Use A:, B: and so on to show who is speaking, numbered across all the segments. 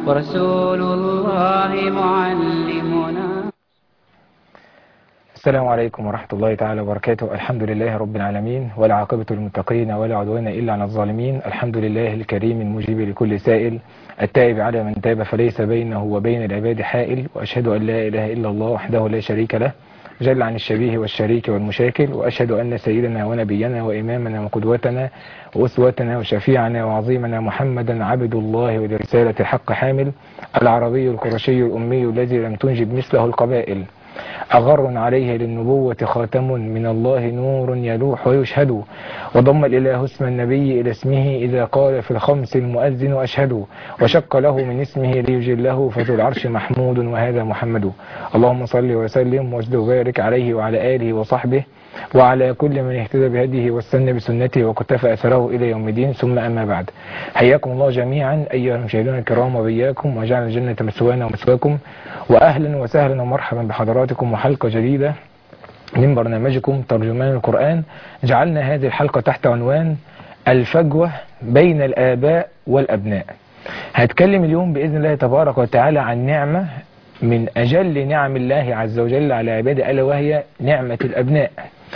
A: رسول الله معلمنا
B: السلام عليكم ورحمة الله تعالى وبركاته الحمد لله رب العالمين ولا عاقبة للمتقين ولا عدوان إلا على الظالمين الحمد لله الكريم المجيب لكل سائل التائب على من تاب فليس بينه وبين العباد حائل وأشهد أن لا إله إلا الله وحده لا شريك له جل عن الشبيه والشريك والمشاكل وأشهد أن سيدنا ونبينا وإمامنا وقدوتنا وأسوتنا وشفيعنا وعظيمنا محمدا عبد الله ولرسالة الحق حامل العربي القرشي الأمي الذي لم تنجب مثله القبائل أغر عليه للنبوة خاتم من الله نور يلوح ويشهد وضم الإله اسم النبي إلى اسمه إذا قال في الخمس المؤذن أشهد وشق له من اسمه ليجله فذو العرش محمود وهذا محمد اللهم صل وسلم واجد وبارك عليه وعلى آله وصحبه وعلى كل من اهتدى بهديه واستنى بسنته وكتفى أثره إلى يوم الدين ثم أما بعد حياكم الله جميعا أيها المشاهدون الكرام وبياكم وجعل الجنة مسوانا ومسواكم وأهلا وسهلا ومرحبا بحضراتكم وحلقة جديدة من برنامجكم ترجمان القرآن جعلنا هذه الحلقة تحت عنوان الفجوة بين الآباء والأبناء هتكلم اليوم بإذن الله تبارك وتعالى عن نعمة من أجل نعم الله عز وجل على عباده ألا وهي نعمة الأبناء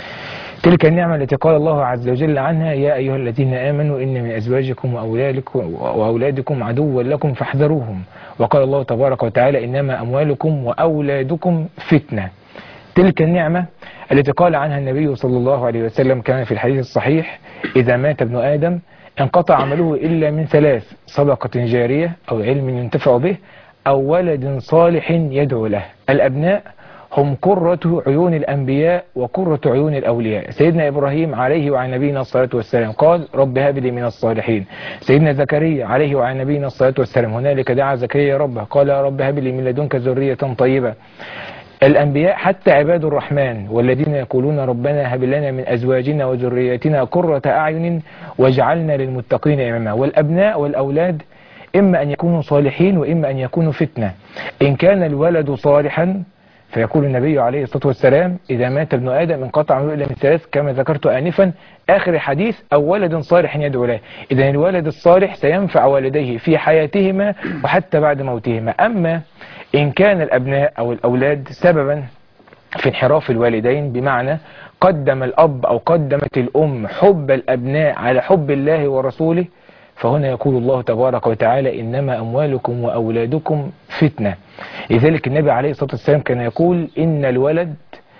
B: تلك النعمة التي قال الله عز وجل عنها يا أيها الذين آمنوا إن من أزواجكم وأولادكم, وأولادكم عدوا لكم فاحذروهم وقال الله تبارك وتعالى إنما أموالكم وأولادكم فتنة تلك النعمة التي قال عنها النبي صلى الله عليه وسلم كما في الحديث الصحيح إذا مات ابن آدم انقطع عمله إلا من ثلاث صدقة جارية أو علم ينتفع به أو ولد صالح يدعو له الأبناء هم قرة عيون الأنبياء وقرة عيون الأولياء سيدنا إبراهيم عليه وعلى نبينا الصلاة والسلام قال رب هب لي من الصالحين سيدنا زكريا عليه وعلى نبينا الصلاة والسلام هنالك دعا زكريا ربه قال يا رب هب لي من لدنك ذرية طيبة الأنبياء حتى عباد الرحمن والذين يقولون ربنا هب لنا من أزواجنا وذرياتنا قرة أعين واجعلنا للمتقين إماما والأبناء والأولاد إما أن يكونوا صالحين وإما أن يكونوا فتنة إن كان الولد صالحا فيقول النبي عليه الصلاة والسلام إذا مات ابن آدم انقطع عمله إلا من ثلاث كما ذكرت آنفا آخر الحديث أو ولد صالح يدعو له إذا الولد الصالح سينفع والديه في حياتهما وحتى بعد موتهما أما إن كان الأبناء أو الأولاد سببا في انحراف الوالدين بمعنى قدم الأب أو قدمت الأم حب الأبناء على حب الله ورسوله فهنا يقول الله تبارك وتعالى إنما أموالكم وأولادكم فتنة لذلك النبي عليه الصلاة والسلام كان يقول إن الولد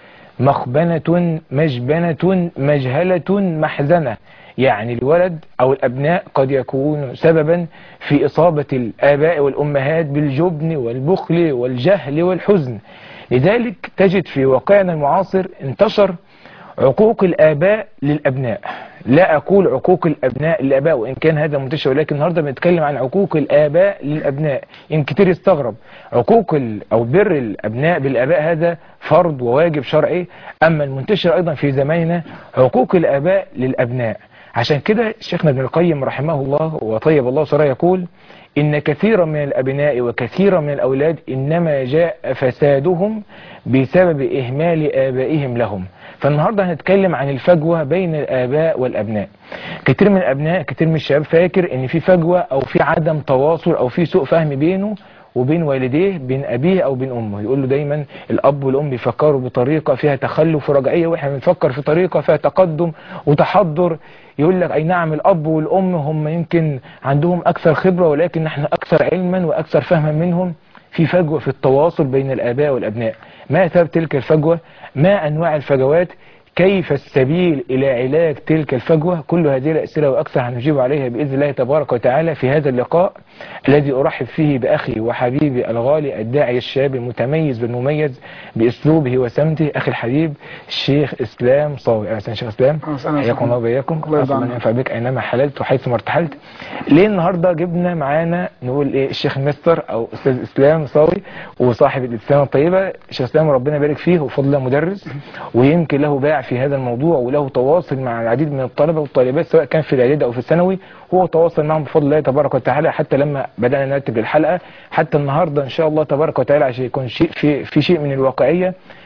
B: مخبنة مجبنة مجهلة محزنة يعني الولد أو الأبناء قد يكون سببا في إصابة الآباء والأمهات بالجبن والبخل والجهل والحزن لذلك تجد في واقعنا المعاصر انتشر عقوق الآباء للأبناء لا أقول عقوق الأبناء للآباء وإن كان هذا منتشر ولكن النهاردة بنتكلم عن عقوق الآباء للأبناء إن كتير يستغرب عقوق ال أو بر الأبناء بالآباء هذا فرض وواجب شرعي أما المنتشر أيضا في زماننا عقوق الآباء للأبناء عشان كده شيخنا ابن القيم رحمه الله وطيب الله سرى يقول إن كثيرا من الأبناء وكثيرا من الأولاد إنما جاء فسادهم بسبب إهمال آبائهم لهم فالنهاردة هنتكلم عن الفجوة بين الآباء والأبناء كتير من الأبناء كتير من الشباب فاكر إن في فجوة أو في عدم تواصل أو في سوء فهم بينه وبين والديه بين أبيه أو بين أمه يقول له دايما الأب والأم بيفكروا بطريقة فيها تخلف ورجعية وإحنا بنفكر في طريقة فيها تقدم وتحضر يقول لك أي نعم الأب والأم هم يمكن عندهم أكثر خبرة ولكن نحن أكثر علما وأكثر فهما منهم في فجوة في التواصل بين الآباء والأبناء ما سبب تلك الفجوة ما أنواع الفجوات كيف السبيل إلى علاج تلك الفجوة كل هذه الأسئلة وأكثر هنجيب عليها بإذن الله تبارك وتعالى في هذا اللقاء الذي أرحب فيه بأخي وحبيبي الغالي الداعي الشاب المتميز بالمميز بأسلوبه وسمته أخي الحبيب الشيخ إسلام صاوي أهلا شيخ إسلام حياكم الله وبياكم أسأل من ينفع بك أينما حللت وحيث ما ارتحلت ليه النهاردة جبنا معانا نقول إيه الشيخ مستر أو أستاذ إسلام صاوي وصاحب الإسلام الطيبة الشيخ إسلام ربنا يبارك فيه وفضل مدرس ويمكن له باع في هذا الموضوع وله تواصل مع العديد من الطلبة والطالبات سواء كان في الإعداد أو في الثانوي هو تواصل معهم بفضل الله تبارك وتعالى حتى لما بدأنا نرتب الحلقة حتى النهاردة إن شاء الله تبارك وتعالى عشان يكون شيء في, في شيء من الواقعية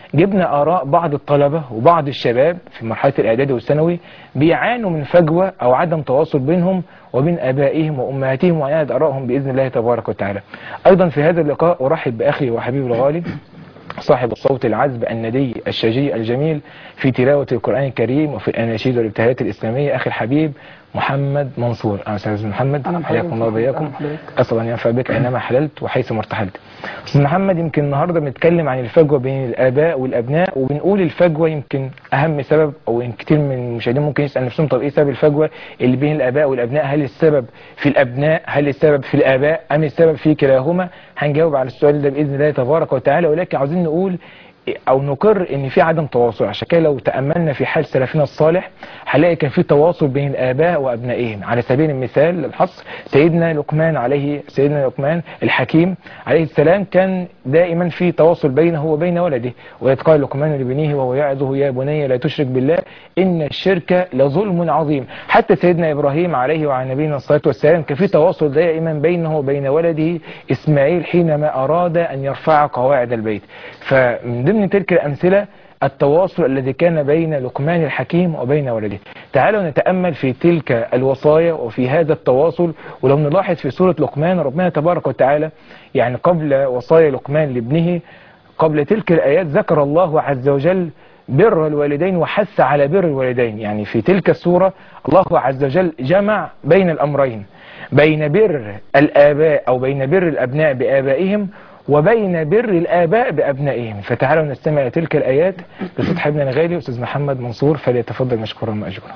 B: جبنا آراء بعض الطلبة وبعض الشباب في مرحلة الإعدادي والثانوي بيعانوا من فجوة أو عدم تواصل بينهم وبين آبائهم وأمهاتهم وعناد آرائهم بإذن الله تبارك وتعالى أيضا في هذا اللقاء أرحب بأخي وحبيبي الغالي صاحب الصوت العذب الندي الشجي الجميل في تلاوة القرآن الكريم وفي الأناشيد والابتهالات الإسلامية أخي الحبيب محمد منصور أنا أستاذ محمد
C: أهلا بحضرتك.
B: حياكم الله وبياكم
C: أهلا بحضرتك.
B: أسأل أن ينفع بك أينما حللت وحيث ما ارتحلت أستاذ محمد يمكن النهاردة بنتكلم عن الفجوة بين الآباء والأبناء وبنقول الفجوة يمكن أهم سبب أو إن كتير من المشاهدين ممكن يسأل نفسهم طب إيه سبب الفجوة اللي بين الآباء والأبناء هل السبب في الأبناء هل السبب في الآباء أم السبب في كلاهما هنجاوب على السؤال ده بإذن الله تبارك وتعالى ولكن عاوزين نقول او نقر ان في عدم تواصل عشان كده لو تاملنا في حال سلفنا الصالح هنلاقي كان في تواصل بين الاباء وابنائهم على سبيل المثال للحصر سيدنا لقمان عليه سيدنا لقمان الحكيم عليه السلام كان دائما في تواصل بينه وبين ولده وإذ قال لقمان لبنيه وهو يعظه يا بني لا تشرك بالله ان الشرك لظلم عظيم حتى سيدنا ابراهيم عليه وعلى نبينا الصلاه والسلام كان في تواصل دائما بينه وبين ولده اسماعيل حينما اراد ان يرفع قواعد البيت فمن ضمن تلك الامثله التواصل الذي كان بين لقمان الحكيم وبين ولده تعالوا نتأمل في تلك الوصايا وفي هذا التواصل ولو نلاحظ في سورة لقمان ربنا تبارك وتعالى يعني قبل وصايا لقمان لابنه قبل تلك الآيات ذكر الله عز وجل بر الوالدين وحث على بر الوالدين يعني في تلك السورة الله عز وجل جمع بين الأمرين بين بر الآباء أو بين بر الأبناء بآبائهم وبين بر الآباء بأبنائهم فتعالوا نستمع إلى تلك الآيات بصوت حبيبنا الغالي أستاذ محمد منصور فليتفضل مشكورا مأجورا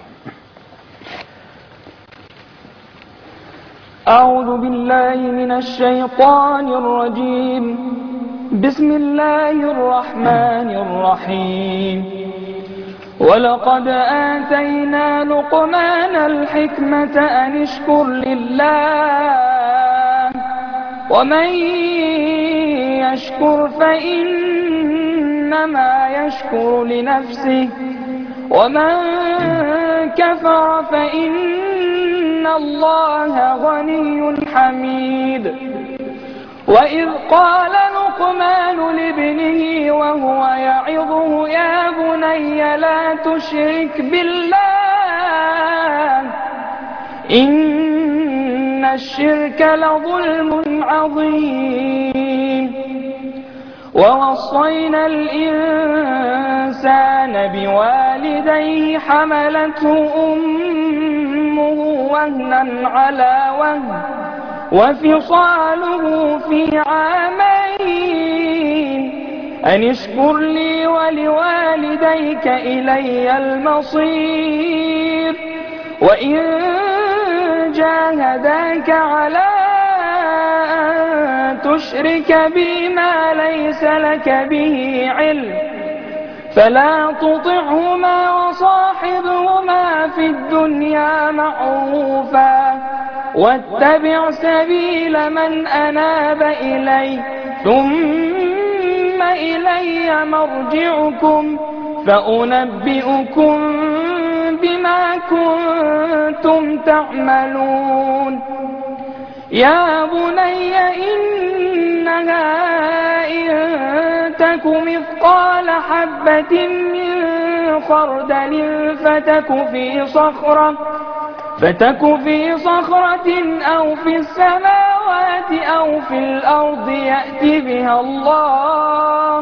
C: أعوذ بالله من الشيطان الرجيم بسم الله الرحمن الرحيم ولقد آتينا لقمان الحكمة أن اشكر لله ومن يشكر فإنما يشكر لنفسه ومن كفر فإن الله غني حميد وإذ قال لقمان لابنه وهو يعظه يا بني لا تشرك بالله إن الشرك لظلم عظيم ووصينا الإنسان بوالديه حملته أمه وهنا على وهن وفصاله في عامين أن اشكر لي ولوالديك إلي المصير وإن جاهداك على أن تشرك بي ما ليس لك به علم فلا تطعهما وصاحبهما في الدنيا معروفا واتبع سبيل من أناب إلي ثم إلي مرجعكم فأنبئكم بما كنتم تعملون يا بني إنها إن تك مثقال حبة من خردل فتك في صخرة فتك في صخرة أو في السماوات أو في الأرض يأتي بها الله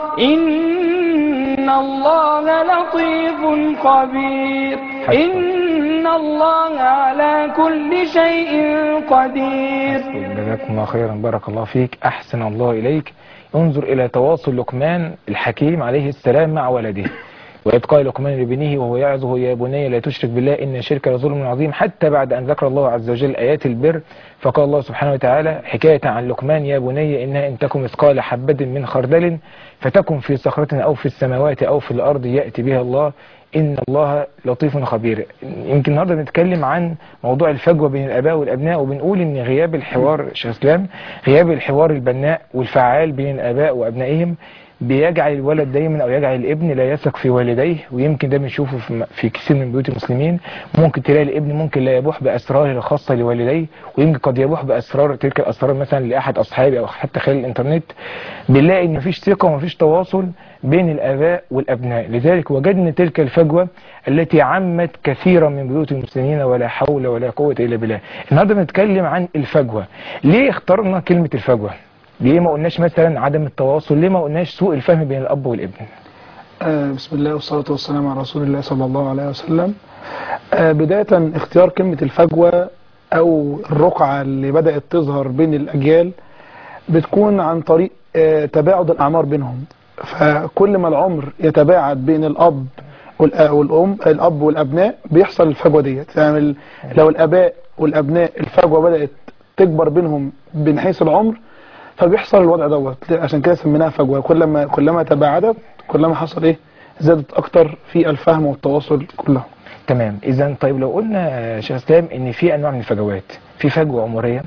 C: إن الله لطيف خبير إن الله على كل شيء قدير
B: جزاكم الله خيرا بارك الله فيك أحسن الله إليك انظر إلى تواصل لقمان الحكيم عليه السلام مع ولده وإذ قال لقمان لابنه وهو يعظه يا بني لا تشرك بالله إن الشرك لظلم عظيم حتى بعد أن ذكر الله عز وجل آيات البر فقال الله سبحانه وتعالى حكاية عن لقمان يا بني إنها إن تكن مثقال حبة من خردل فتكن في صخرة أو في السماوات أو في الأرض يأتي بها الله إن الله لطيف خبير يمكن النهارده بنتكلم عن موضوع الفجوة بين الآباء والأبناء وبنقول إن غياب الحوار شيخ إسلام غياب الحوار البناء والفعال بين الآباء وأبنائهم بيجعل الولد دايما او يجعل الابن لا يثق في والديه ويمكن ده بنشوفه في- في كثير من بيوت المسلمين ممكن تلاقي الابن ممكن لا يبوح باسراره الخاصه لوالديه ويمكن قد يبوح باسرار تلك الاسرار مثلا لاحد اصحابه او حتى خلال الانترنت بنلاقي ان مفيش ثقه ومفيش تواصل بين الاباء والابناء لذلك وجدنا تلك الفجوه التي عمت كثيرا من بيوت المسلمين ولا حول ولا قوه الا بالله النهارده بنتكلم عن الفجوه ليه اخترنا كلمه الفجوه ليه ما قلناش مثلا عدم التواصل ليه ما قلناش سوء الفهم بين الاب والابن
D: آه، بسم الله والصلاة والسلام على رسول الله صلى الله عليه وسلم آه، بداية اختيار كلمة الفجوة أو الرقعة اللي بدأت تظهر بين الأجيال بتكون عن طريق آه، تباعد الأعمار بينهم فكل ما العمر يتباعد بين الأب والأ- والأم الأب والأبناء بيحصل الفجوة ديت يعني ال- لو الآباء والأبناء الفجوة بدأت تكبر بينهم من حيث العمر فبيحصل الوضع دوت عشان كده سميناها فجوة كلما كلما تباعدت كلما حصل ايه زادت اكتر في الفهم والتواصل كلها
B: تمام اذا طيب لو قلنا يا شيخ اسلام ان في انواع من الفجوات في فجوه عمريه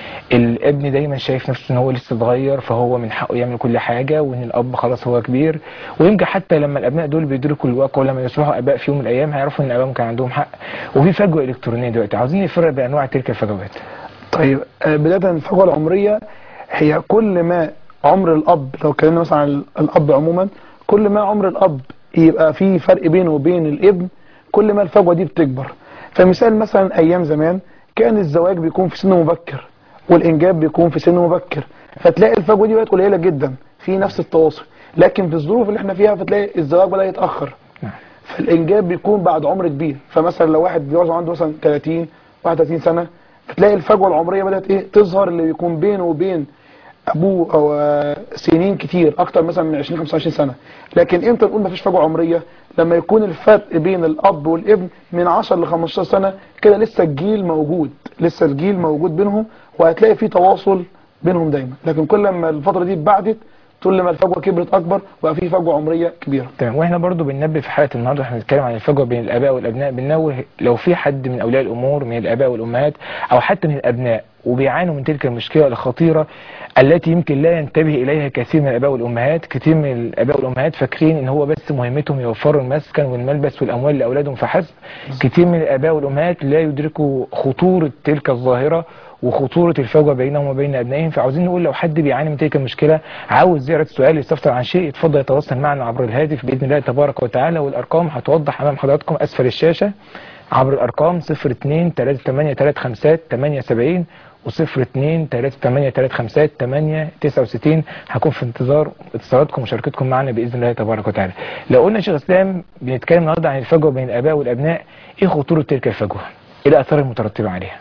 B: الابن دايما شايف نفسه ان هو لسه صغير فهو من حقه يعمل كل حاجه وان الاب خلاص هو كبير ويمكن حتى لما الابناء دول بيدركوا الواقع ولما يصبحوا اباء في يوم من الايام هيعرفوا ان ابائهم كان عندهم حق وفي فجوه الكترونيه دلوقتي عاوزين نفرق بانواع تلك الفجوات
D: طيب آه، بداية الفجوة العمرية هي كل ما عمر الاب لو اتكلمنا مثلا عن الاب عموما كل ما عمر الاب يبقى في فرق بينه وبين الابن كل ما الفجوة دي بتكبر فمثال مثلا ايام زمان كان الزواج بيكون في سن مبكر والانجاب بيكون في سن مبكر فتلاقي الفجوة دي بقت قليلة جدا في نفس التواصل لكن في الظروف اللي احنا فيها فتلاقي الزواج بدأ يتأخر
B: نعم.
D: فالانجاب بيكون بعد عمر كبير فمثلا لو واحد جواز عنده مثلا 30 31 سنه فتلاقي الفجوه العمريه بدات ايه تظهر اللي بيكون بينه وبين ابوه او آه، سنين كتير اكتر مثلا من 20 25 سنه لكن امتى نقول مفيش فجوه عمريه لما يكون الفرق بين الاب والابن من 10 ل 15 سنه كده لسه الجيل موجود لسه الجيل موجود بينهم وهتلاقي في تواصل بينهم دايما لكن كل ما الفتره دي بعدت كل ما الفجوه كبرت اكبر وبقى في فجوه عمريه كبيره
B: تمام واحنا برضو بننبه في حلقه النهارده احنا بنتكلم عن الفجوه بين الاباء والابناء بننوه لو في حد من اولياء الامور من الاباء والامهات او حتى من الابناء وبيعانوا من تلك المشكله الخطيره التي يمكن لا ينتبه اليها كثير من الاباء والامهات كثير من الاباء والامهات فاكرين ان هو بس مهمتهم يوفروا المسكن والملبس والاموال لاولادهم فحسب كثير من الاباء والامهات لا يدركوا خطوره تلك الظاهره وخطورة الفجوة بينهم وبين أبنائهم فعاوزين نقول لو حد بيعاني من تلك المشكلة عاوز يعرض سؤال يستفسر عن شيء يتفضل يتواصل معنا عبر الهاتف بإذن الله تبارك وتعالى والأرقام هتوضح أمام حضراتكم أسفل الشاشة عبر الأرقام 02 38 35 78 و02 38 35 869 هكون في انتظار اتصالاتكم ومشاركتكم معنا باذن الله تبارك وتعالى. لو قلنا يا شيخ اسلام بنتكلم النهارده عن الفجوه بين الاباء والابناء ايه خطوره تلك الفجوه؟ ايه الاثار المترتبه عليها؟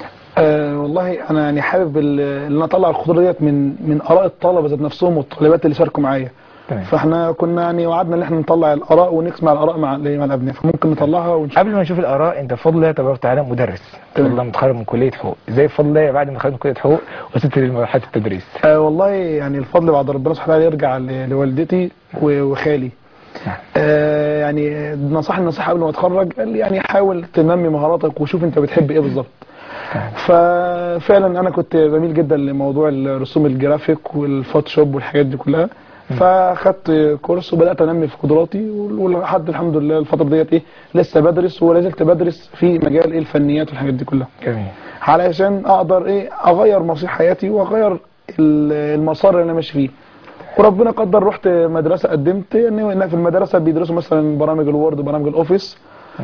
D: أه والله انا يعني حابب ال- ان انا اطلع الخطوره ديت من من اراء الطلبه ذات نفسهم والطالبات اللي شاركوا معايا
B: تمام.
D: فاحنا كنا يعني وعدنا ان احنا نطلع الاراء ونسمع الاراء مع مع الابناء فممكن نطلعها ونشوف
B: قبل ما نشوف الاراء انت بفضل الله تبارك وتعالى مدرس بفضل الله متخرج من كليه حقوق ازاي بفضل الله بعد ما خرجت من كليه حقوق وصلت لمرحله التدريس
D: أه والله يعني الفضل بعد ربنا سبحانه وتعالى يرجع ل- لوالدتي و- وخالي
B: نعم.
D: أه يعني نصحني نصيحه قبل ما اتخرج قال لي يعني حاول تنمي مهاراتك وشوف انت بتحب ايه بالظبط ففعلا انا كنت بميل جدا لموضوع الرسوم الجرافيك والفوتوشوب والحاجات دي كلها فاخدت كورس وبدات انمي في قدراتي ولحد الحمد لله الفتره ديت ايه لسه بدرس ولا زلت بدرس في مجال ايه الفنيات والحاجات دي كلها
B: جميل
D: علشان اقدر ايه اغير مصير حياتي واغير ال- المسار اللي انا ماشي فيه وربنا قدر رحت مدرسه قدمت ان في المدرسه بيدرسوا مثلا برامج الوورد وبرامج الاوفيس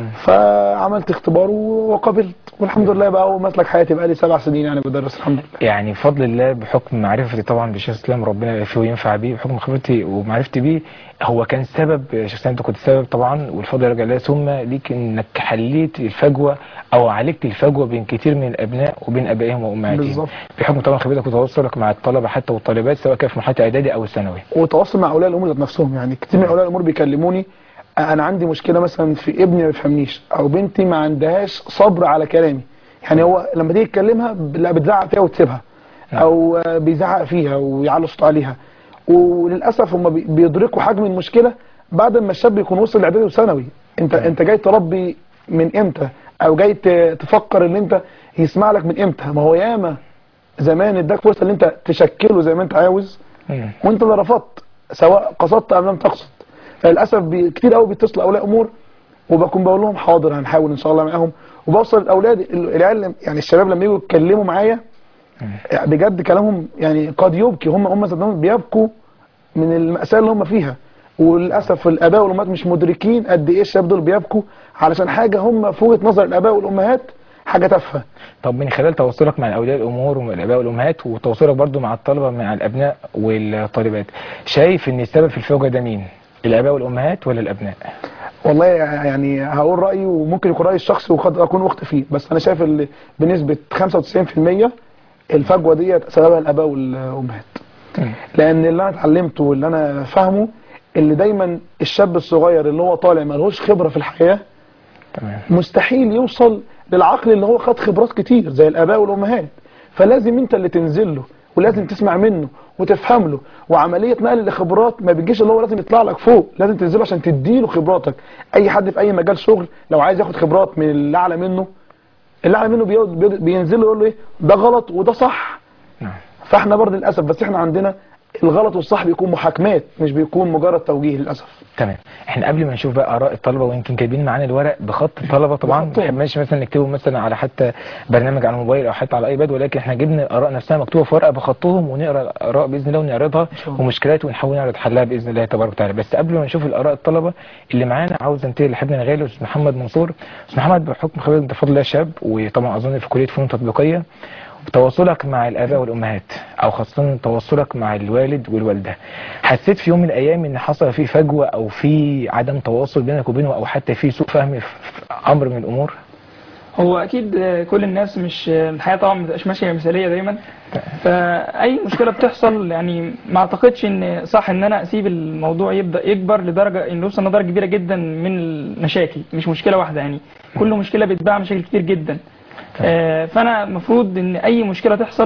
D: فعملت اختبار وقبلت والحمد لله بقى هو مسلك حياتي بقى لي سبع سنين يعني بدرس الحمد لله
B: يعني بفضل الله بحكم معرفتي طبعا بشيخ اسلام ربنا يعافيه وينفع بيه بحكم خبرتي ومعرفتي بيه هو كان سبب يا شيخ اسلام انت كنت سبب طبعا والفضل يرجع لله ثم ليك انك حليت الفجوه او عالجت الفجوه بين كتير من الابناء وبين ابائهم وامهاتهم
D: بالظبط.
B: بحكم طبعا خبرتك وتواصلك مع الطلبه حتى والطالبات سواء كان في مرحله اعدادي او الثانوي
D: وتواصل مع اولياء الامور ذات نفسهم يعني كتير من اولياء الامور بيكلموني انا عندي مشكله مثلا في ابني ما بيفهمنيش او بنتي ما عندهاش صبر على كلامي يعني هو لما تيجي تكلمها ب- لا بتزعق فيها وتسيبها او آه، بيزعق فيها ويعلي صوته عليها وللاسف هم بي- بيدركوا حجم المشكله بعد ما الشاب يكون وصل لاعدادي وثانوي انت انت جاي تربي من امتى او جاي ت- تفكر ان انت يسمع لك من امتى ما هو ياما زمان اداك فرصه ان انت تشكله زي ما انت عاوز
B: مم.
D: وانت اللي رفضت سواء قصدت ام لم تقصد فللاسف بي- كتير قوي بيتصلوا اولياء امور وبكون بقول لهم حاضر هنحاول ان شاء الله معاهم وبوصل الاولاد العيال لم- يعني الشباب لما يجوا يتكلموا معايا بجد كلامهم يعني قد يبكي هم هم ذات نفسهم بيبكوا من المأساة اللي هم فيها وللأسف الآباء والأمهات مش مدركين قد إيه الشباب دول بيبكوا علشان حاجة هم في وجهة نظر الآباء والأمهات حاجة تافهة
B: طب من خلال تواصلك مع اولياء الامور ومع الاباء والامهات وتواصلك برضو مع الطلبه مع الابناء والطالبات شايف ان السبب في الفوجة ده مين الاباء والامهات ولا الابناء
D: والله يعني هقول رأيي وممكن يكون رأيي الشخصي وقد أكون أخت فيه بس أنا شايف اللي بنسبة 95% الفجوة ديت سببها الآباء والأمهات لأن اللي أنا اتعلمته واللي أنا فاهمه اللي دايما الشاب الصغير اللي هو طالع ملهوش خبرة في الحياة
B: تمام
D: مستحيل يوصل للعقل اللي هو خد خبرات كتير زي الآباء والأمهات فلازم انت اللي تنزل له ولازم تسمع منه وتفهم له وعملية نقل الخبرات ما بيجيش اللي هو لازم يطلع لك فوق لازم تنزله عشان تديله خبراتك اي حد في اي مجال شغل لو عايز ياخد خبرات من اللي اعلى منه اللي اعلى منه بيقعد- بيقعد- بينزل له يقول له ايه ده غلط وده صح
B: نعم
D: فاحنا برضه للاسف بس احنا عندنا الغلط والصح بيكون محاكمات مش بيكون مجرد توجيه للاسف
B: تمام احنا قبل ما نشوف بقى اراء الطلبه ويمكن كاتبين معانا الورق بخط الطلبه طبعا
D: بخطهم.
B: ما بنحبش مثلا نكتبه مثلا على حتى برنامج على الموبايل او حتى على ايباد ولكن احنا جبنا الاراء نفسها مكتوبه في ورقه بخطهم ونقرا الاراء باذن الله ونعرضها
D: شاء الله.
B: ومشكلات ونحاول نعرض حلها باذن الله تبارك وتعالى بس قبل ما نشوف الاراء الطلبه اللي معانا عاوز انتقل لحبنا الغالي استاذ محمد منصور استاذ محمد بحكم خبرتك انت بفضل الله شاب وطبعا اظن في كليه فنون تطبيقيه وتواصلك مع الاباء والامهات او خاصه تواصلك مع الوالد والوالده حسيت في يوم من الايام ان حصل في فجوه او في عدم تواصل بينك وبينه او حتى في سوء فهم في في امر من الامور
C: هو اكيد كل الناس مش الحياه طبعا ما بتبقاش ماشيه مثاليه دايما فاي مشكله بتحصل يعني ما اعتقدش ان صح ان انا اسيب الموضوع يبدا يكبر لدرجه انه يوصل لدرجه كبيره جدا من المشاكل مش مشكله واحده يعني كل مشكله بتباع مشاكل كتير جدا آه، فانا المفروض ان اي مشكله تحصل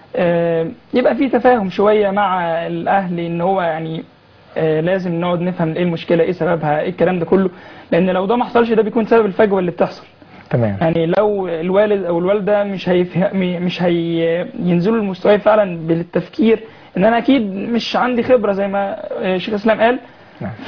C: آه، يبقى في تفاهم شويه مع الاهل ان هو يعني آه، لازم نقعد نفهم ايه المشكله ايه سببها ايه الكلام ده كله لان لو ده ما حصلش ده بيكون سبب الفجوه اللي بتحصل
B: تمام
C: يعني لو الوالد او الوالده مش هيفهم مش هينزلوا لمستواي فعلا بالتفكير ان انا اكيد مش عندي خبره زي ما الشيخ اسلام قال
B: نعم.
C: ف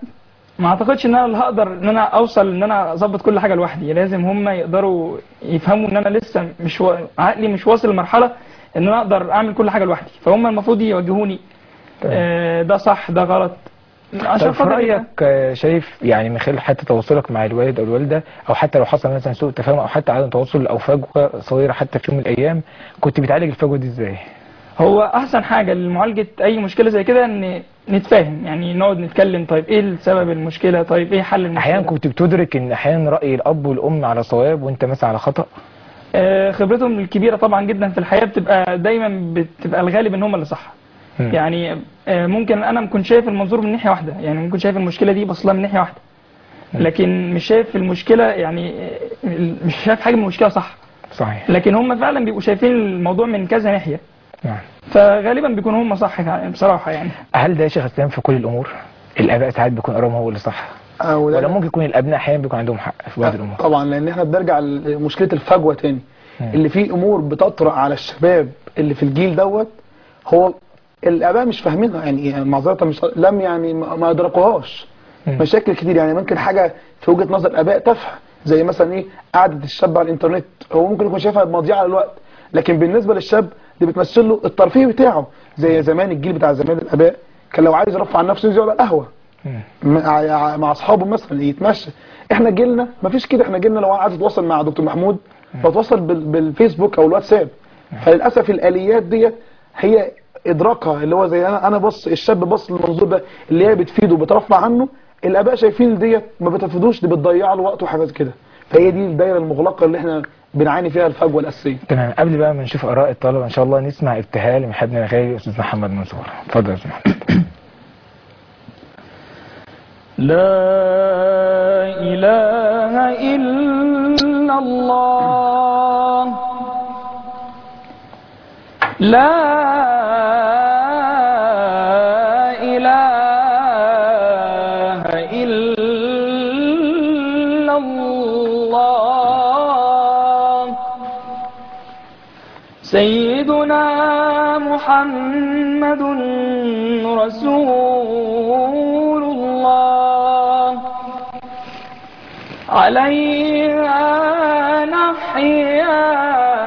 C: ما اعتقدش ان انا اللي هقدر ان انا اوصل ان انا اظبط كل حاجه لوحدي لازم هم يقدروا يفهموا ان انا لسه مش و... عقلي مش واصل لمرحله ان انا اقدر اعمل كل حاجه لوحدي فهم المفروض يوجهوني آه، ده صح ده غلط عشان
B: طب في
C: خاطر
B: رايك آه، شايف يعني من خلال حتى تواصلك مع الوالد او الوالده او حتى لو حصل مثلا سوء تفاهم او حتى عدم تواصل او فجوه صغيره حتى في يوم من الايام كنت بتعالج الفجوه دي ازاي؟
C: هو احسن حاجه لمعالجه اي مشكله زي كده ان نتفاهم يعني نقعد نتكلم طيب ايه السبب المشكله طيب ايه حل المشكله
B: احيانا كنت بتدرك ان احيانا راي الاب والام على صواب وانت مثلا على خطا
C: آه، خبرتهم الكبيره طبعا جدا في الحياه بتبقى دايما بتبقى الغالب ان هم اللي صح
B: مم.
C: يعني آه، ممكن انا ما كنت شايف المنظور من ناحيه واحده يعني ممكن شايف المشكله دي بصلها من ناحيه واحده لكن مش شايف المشكله يعني آه، مش شايف حاجه من المشكله صح
B: صحيح
C: لكن هم فعلا بيبقوا شايفين الموضوع من كذا ناحيه
B: نعم
C: فغالبا بيكونوا هم صح يعني بصراحه يعني
B: هل ده يا شيخ اسلام في كل الامور؟ الاباء ساعات بيكون ارائهم هو اللي صح
D: آه، وده-
B: ولا ممكن يكون الابناء احيانا بيكون عندهم حق في بعض الامور
D: طبعا لان احنا بنرجع لمشكله الفجوه تاني
B: مم.
D: اللي فيه امور بتطرأ على الشباب اللي في الجيل دوت هو الاباء مش فاهمينها يعني يعني معذره مش لم يعني ما ما ادركوهاش
B: مم.
D: مشاكل كتير يعني ممكن حاجه في وجهه نظر الاباء تافهه زي مثلا ايه قعده الشاب على الانترنت هو ممكن يكون شايفها مضيعه للوقت لكن بالنسبه للشاب دي بتمثل له الترفيه بتاعه زي زمان الجيل بتاع زمان الاباء كان لو عايز يرفع عن نفسه ينزل على القهوه
B: مم.
D: مع مع اصحابه مثلا يتمشى احنا جيلنا مفيش كده احنا جيلنا لو عايز اتواصل مع دكتور محمود بتواصل بال- بالفيسبوك او الواتساب فللاسف الاليات دي هي ادراكها اللي هو زي انا انا بص الشاب بص للمنظور ده اللي هي بتفيده وبترفع عنه الاباء شايفين ديت ما بتفيدوش دي بتضيع له وقته وحاجات كده فهي دي الدايره المغلقه اللي احنا بنعاني فيها الفجوه الاساسيه
B: تمام قبل بقى ما نشوف اراء الطلبه ان شاء الله نسمع ابتهال من حبنا الغالي استاذ محمد منصور اتفضل يا استاذ محمد
C: لا إله إلا الله لا إله إلا الله سيدنا محمد رسول عليها نحيا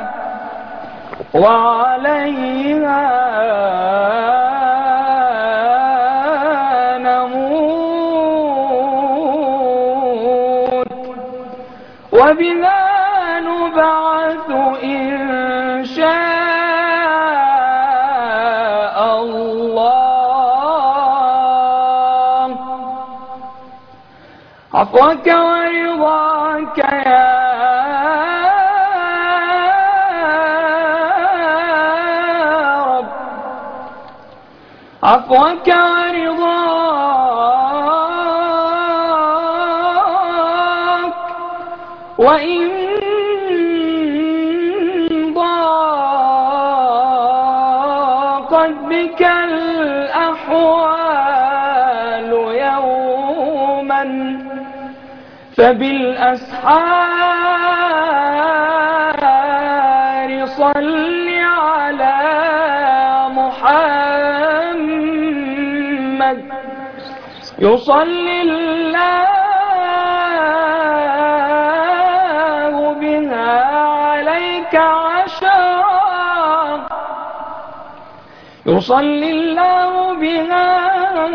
C: وعليها نموت وبها نبعث إن شاء الله عفوك ورضاك يا رب عفوك ورضاك وإن ضاقت بك الأحوال يوما فبالأسحار صل على محمد يصلي الله بها عليك عشرا يصلي الله بها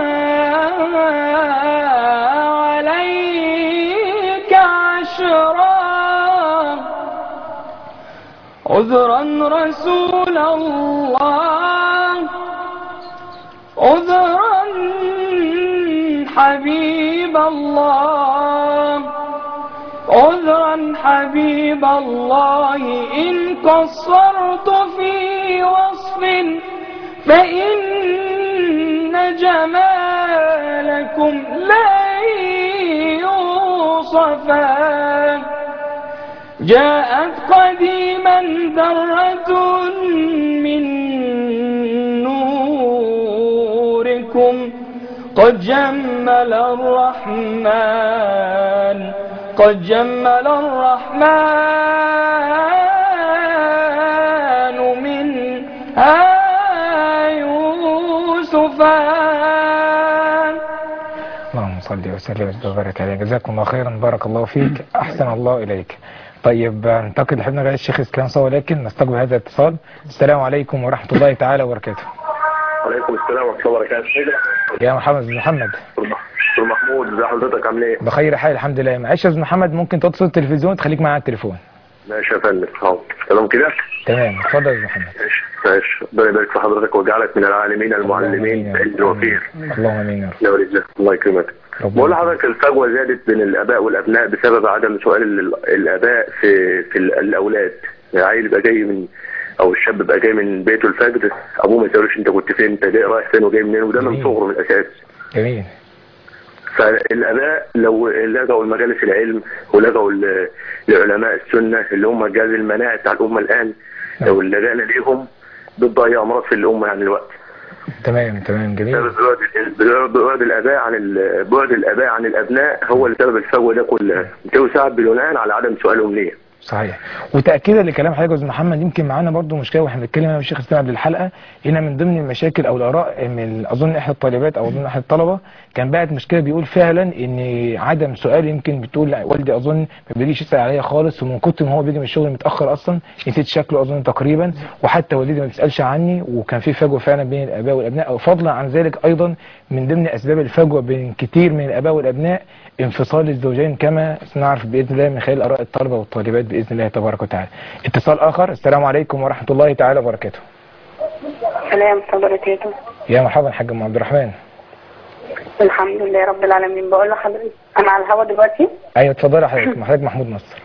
C: عليك عشرا عذرا رسول الله عذرا حبيب الله عذرا حبيب الله إن قصرت في وصف فإن جمالكم لا يوصفان جاءت قديما ذرة من نوركم قد جمل الرحمن قد جمل الرحمن منها يوسفان
B: اللهم صل وسلم وبارك عليه جزاكم الله خيرا بارك الله فيك احسن الله اليك طيب ننتقل لحبنا غير الشيخ اسلام صلى ولكن نستقبل هذا الاتصال السلام عليكم ورحمه الله تعالى وبركاته
E: وعليكم السلام ورحمة الله وبركاته
B: يا محمد بن محمد
E: دكتور محمود ازي حضرتك عامل ايه؟
B: بخير حال الحمد لله معلش يا استاذ محمد ممكن تتصل التلفزيون تخليك معايا على التليفون
E: ماشي يا فندم حاضر تمام كده؟
B: تمام اتفضل يا استاذ محمد
E: ماشي ماشي ربنا يبارك في حضرتك ويجعلك من العالمين المعلمين بعلم الوفير
B: اللهم امين يا رب
E: يا ولد الله الله يكرمك
B: ربنا
E: بقول لحضرتك الفجوة زادت بين الآباء والأبناء بسبب عدم سؤال ال- الآباء في في ال- الأولاد يعني عيل يبقى جاي من أو الشاب يبقى جاي من بيته الفجر أبوه ما يسألوش أنت كنت فين أنت جاي رايح فين وجاي منين وده من
B: جميل.
E: صغره من الأساس
B: جميل
E: فالاباء لو لجوا لمجالس العلم ولجوا ل- لعلماء السنه اللي هم جهاز المناعه بتاع الامه الان لو لجأنا ليهم بتضيع امراض في الامه عن الوقت
B: تمام تمام جميل
E: سبب بعد بعد الاباء عن ال- بعد الاباء عن الابناء هو اللي سبب الفجوه ده كلها بتوسع بناء على عدم سؤالهم ليه
B: صحيح وتاكيدا لكلام حضرتك يا استاذ محمد يمكن معانا برضو مشكله واحنا بنتكلم انا والشيخ اسلام قبل الحلقه هنا من ضمن المشاكل او الاراء من اظن احدى الطالبات او اظن احد الطلبه كان بعت مشكله بيقول فعلا ان عدم سؤال يمكن بتقول لا والدي اظن ما بيجيش يسال عليا خالص ومن كتر ما هو بيجي من الشغل متاخر اصلا نسيت شكله اظن تقريبا وحتى والدتي ما بتسالش عني وكان في فجوه فعلا بين الاباء والابناء وفضلا عن ذلك ايضا من ضمن اسباب الفجوه بين كتير من الاباء والابناء انفصال الزوجين كما نعرف باذن الله من خلال اراء الطلبه والطالبات باذن الله تبارك وتعالى. اتصال اخر السلام عليكم ورحمه الله تعالى وبركاته.
F: سلام وبركاته
B: يا مرحبا حاج ام عبد الرحمن.
F: الحمد لله رب العالمين بقول لحضرتك انا على الهوا دلوقتي
B: ايوه اتفضلي حضرتك مع حضرتك محمود نصر.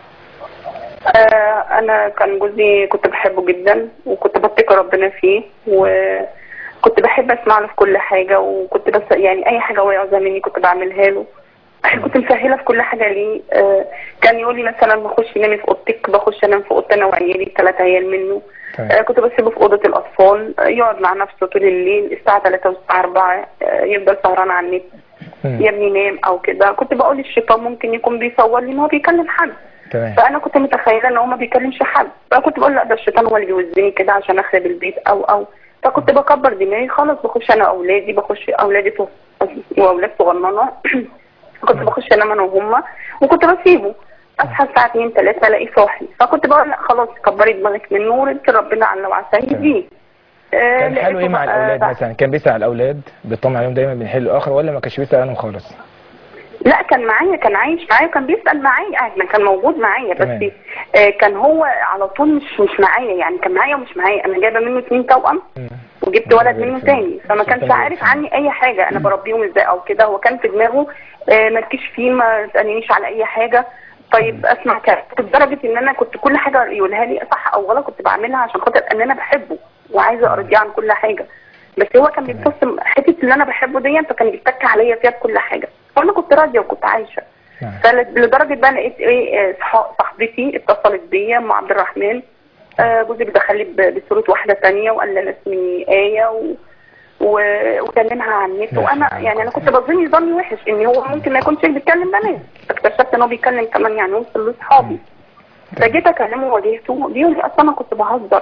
F: آه انا كان جوزي كنت بحبه جدا وكنت بتقي ربنا فيه وكنت بحب اسمع له في كل حاجه وكنت بس يعني اي حاجه هو يعوزها مني كنت بعملها له كنت مسهله في كل حاجه ليه آه كان يقول لي مثلا بخش نامي في اوضتك بخش انام في اوضتي انا وعيالي ثلاث عيال منه
B: تمام.
F: آه كنت بسيبه في اوضه الاطفال آه يقعد مع نفسه طول الليل الساعه 3 والساعه 4 آه يفضل سهران على النت
B: مم.
F: يا ابني نام او كده كنت بقول للشيطان ممكن يكون بيصور لي ان هو بيكلم حد
B: تمام
F: فانا كنت متخيله ان هو ما بيكلمش حد فكنت بقول لا ده الشيطان هو اللي بيوزني كده عشان اخرب البيت او او فكنت بكبر دماغي خلاص بخش انا اولادي بخش اولادي صغ- واولاد صغننه كنت بخش انام انا وهما وكنت بسيبه اصحى الساعه 2 3 الاقيه صاحي فكنت بقول لا خلاص كبري دماغك منه وانت ربنا على وعساه يهديه آه،
B: كان حاله ايه
F: لقيته
B: مع
F: بقى-
B: الاولاد
F: بقى-
B: مثلا كان بيسال على الاولاد بيطمن عليهم دايما من حين لاخر ولا ما كانش بيسال عنهم خالص
F: لا كان معايا كان عايش معايا وكان بيسأل معايا يعني كان موجود معايا
B: تمام.
F: بس آه كان هو على طول مش مش معايا يعني كان معايا ومش معايا انا جايبه منه اتنين توأم
B: مم.
F: وجبت ولد
B: ربنا
F: منه
B: يبارك
F: تاني
B: فيك.
F: فما كانش
B: ربنا
F: عارف
B: يبارك
F: عني اي حاجه انا بربيهم ازاي او كده هو كان في دماغه آه مالكيش فيه ما تسالنيش على اي حاجه طيب اسمع كلام لدرجه ان انا كنت كل حاجه يقولها لي صح او غلط كنت بعملها عشان خاطر ان انا بحبه وعايزه ارضيه عن كل حاجه بس هو كان بيبص حته اللي انا بحبه دي فكان بيتك عليا فيها بكل حاجه وانا كنت راضيه وكنت عايشه
B: نعم.
F: فلدرجه بقى لقيت ايه آه، صح- صاحبتي اتصلت بيا ام عبد الرحمن آه، جوزك دخل لي ب- بصوره واحده ثانيه وقال لي انا اسمي ايه و... و... وكلمها عن النت
B: لا
F: وانا
B: حول ولا
F: يعني انا
B: قوة
F: كنت بظني ظني وحش ان هو ممكن ما يكونش بيتكلم بنات اكتشفت ان هو بيتكلم كمان يعني وصل لاصحابي فجيت اكلمه وواجهته بيقول لي اصلا انا كنت بهزر